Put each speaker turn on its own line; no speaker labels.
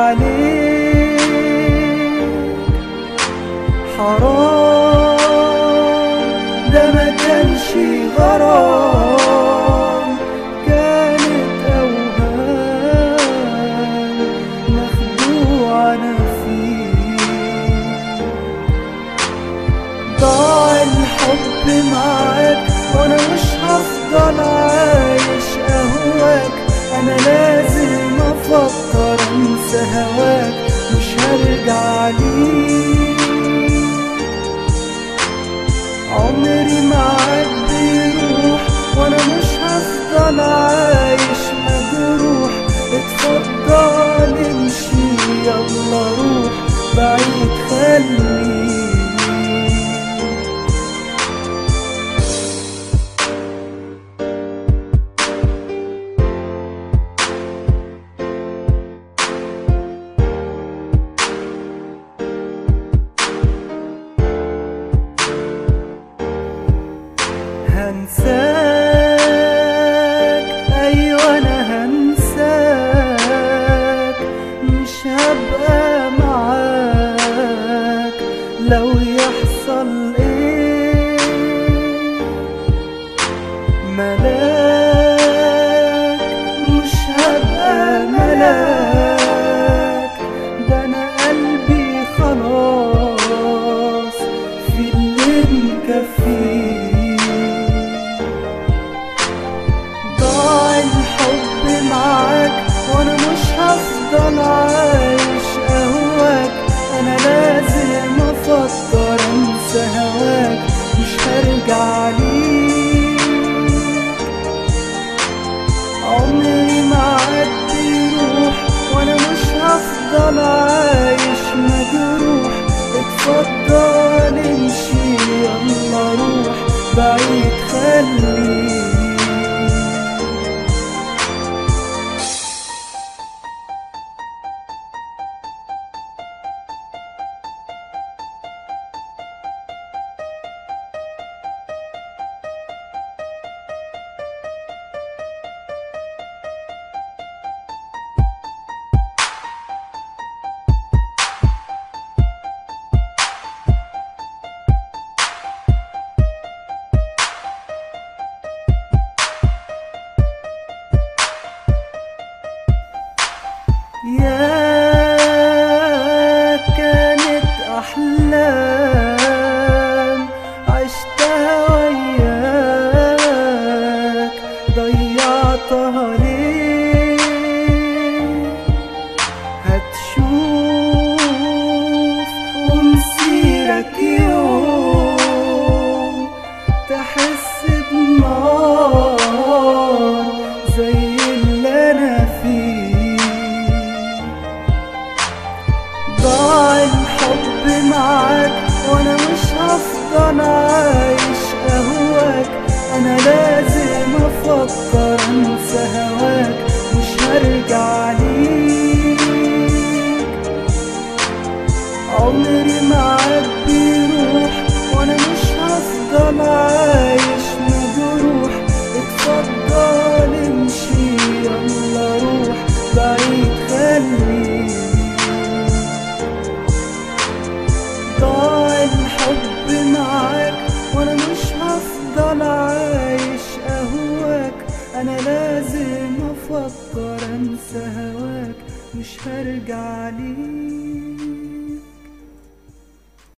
عليك حرام ده ما كانش غرام كانت أوهام مخدوعنا فيه ضاع الحب معاك وانا مش هفضل عايش اهواك انا لازم افكر انسى هواك مش هرجع ليك عمري معاك بيروح وانا مش هفضل عايش مجروح اتفضل امشي يلا روح بعيد خليك هنساك ايوه انا هنساك مش هبقى معاك لو يحصل ايه ملاك مش هبقى ملاك ده انا قلبي خلاص في اللي مكفيه ضاع الحب معاك وانا مش هفضل عايش اهواك انا لازم افكر انسى هواك مش هرجع ليك عمري معاك بيروح وانا مش هفضل عايش مجروح اتفضل امشي يلا روح بعيد خليك يا كانت أحلام عشتها وياك ضيعتها ليه هتشوف ومسيرك يوم تحس بنار زي اللي أنا فيه ضاع الحب معاك وانا مش هفضل عايش اهواك انا لازم افكر انسى هواك مش هرجع ليك عمري معاك بيروح وانا مش هفضل عايش مجروح اتفضل امشي يلا روح بعيد خليك ضاع الحب معاك وانا مش هفضل عايش اهواك انا لازم افكر انسى هواك مش هرجع ليك